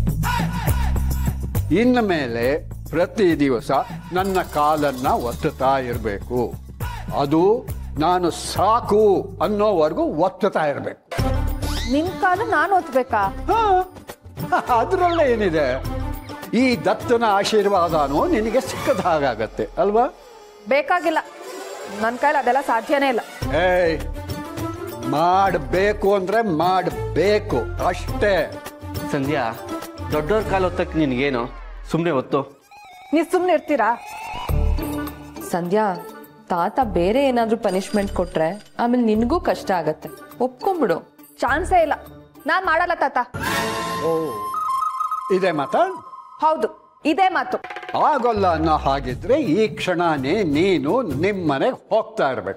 ಇನ್ನು ಮೇಲೆ ಪ್ರತಿ ದಿವಸ ನನ್ನ ಕಾಲನ್ನ ಒತ್ತುತ್ತಾ ಇರಬೇಕು ಅದು ನಾನು ಸಾಕು ಅನ್ನೋವರೆಗೂ ಒತ್ತುತ್ತಾ ಇರ್ಬೇಕು ನಿನ್ ಕಾಲು ನಾನು ಒತ್ಬೇಕಾ ಅದರಲ್ಲೇ ಏನಿದೆ ಈ ದತ್ತನ ಆಶೀರ್ವಾದನೂ ನಿನಗೆ ಸಿಕ್ಕದ ಹಾಗಾಗತ್ತೆ ಅಲ್ವಾ ಬೇಕಾಗಿಲ್ಲ ನನ್ನ ಕೈಲಿ ಅದೆಲ್ಲ ಸಾಧ್ಯನೇ ಇಲ್ಲ ಏಯ್ ಮಾಡಬೇಕು ಅಂದ್ರೆ ಮಾಡಬೇಕು ಅಷ್ಟೇ ಸಂಧ್ಯಾ ದೊಡ್ಡವ್ರ ಕಾಲು ಹೊತ್ತಕ್ಕೆ ನಿನಗೇನು ಸುಮ್ಮನೆ ಹೊತ್ತು ನೀವು ಸುಮ್ಮನೆ ಇರ್ತೀರಾ ಸಂಧ್ಯಾ ತಾತ ಬೇರೆ ಏನಾದ್ರೂ ಪನಿಷ್ಮೆಂಟ್ ಕೊಟ್ರೆ ಆಮೇಲೆ ನಿನಗೂ ಕಷ್ಟ ಆಗತ್ತೆ ಒಪ್ಕೊಂಬಿಡು ಚಾನ್ಸೇ ಇಲ್ಲ ನಾನ್ ಮಾಡಲ್ಲ ತಾತ ಓ ಇದೆ ಮಾತಾ ಹೌದು ಇದೇ ಮಾತು ಆಗೋಲ್ಲ ಅನ್ನೋ ಹಾಗಿದ್ರೆ ಈ ಕ್ಷಣನೇ ನೀನು ನಿಮ್ಮನೆಗೆ ಹೋಗ್ತಾ ಇರ್ಬೇಕು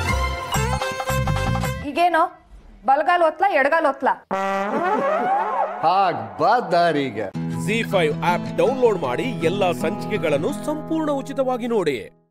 ಈಗೇನೋ ಬಲಗಾಲ್ ಒತ್ಲಾ ಎಡಗಾಲ್ ಒತ್ಲಾ ಹಾಗ್ ಬಾ ದಾರಿಗೆ ಜಿ ಫೈವ್ ಆಪ್ ಡೌನ್ಲೋಡ್ ಮಾಡಿ ಎಲ್ಲಾ ಸಂಚಿಕೆಗಳನ್ನು ಸಂಪೂರ್ಣ ಉಚಿತವಾಗಿ ನೋಡಿ